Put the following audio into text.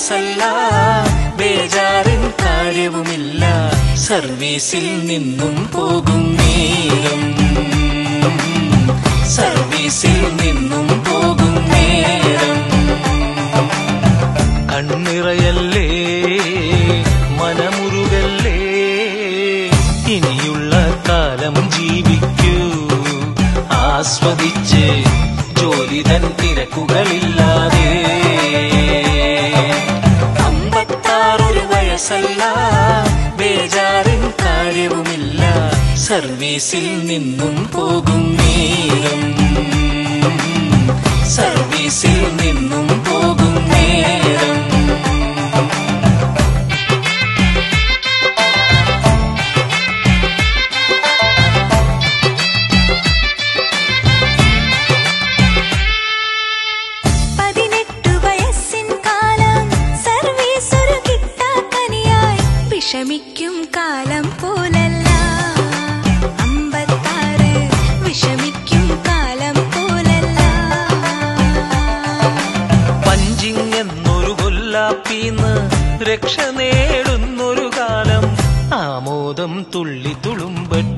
വയസ്സല്ല ബേജാറിൻ കാര്യവുമില്ല സർവീസിൽ നിന്നും പോകും നേരം സർവീസിൽ നിന്നും പോകും നേരം കണ്ണിറയല്ലേ മനമുരുകല്ലേ ഇനിയുള്ള കാലം ജീവിക്കൂ ആസ്വദിച്ച് ജോലി തൻ തിരക്കുകളില്ലാതെ അമ്പത്താറൊരു വയസ്സല്ല ബേജാറിൻ കാര്യവുമില്ല സർവീസിൽ നിന്നും പോകും നേരം സർവീസിൽ നിന്നും പോകും നേരം പതിനെട്ടു വയസ്സിൻ കാലം സർവീസ് ഒരു കിട്ടാക്കനിയായി വിഷമിക്കും കാലം പോലല്ല അമ്പത്താറ് വിഷമിക്കും കാലം പോലല്ല പഞ്ചിങ് എന്നൊരു കൊല്ലാപ്പീന്ന് രക്ഷ നേടുന്നൊരു കാലം ആമോദം തുള്ളി തുളുമ്പട്ടെ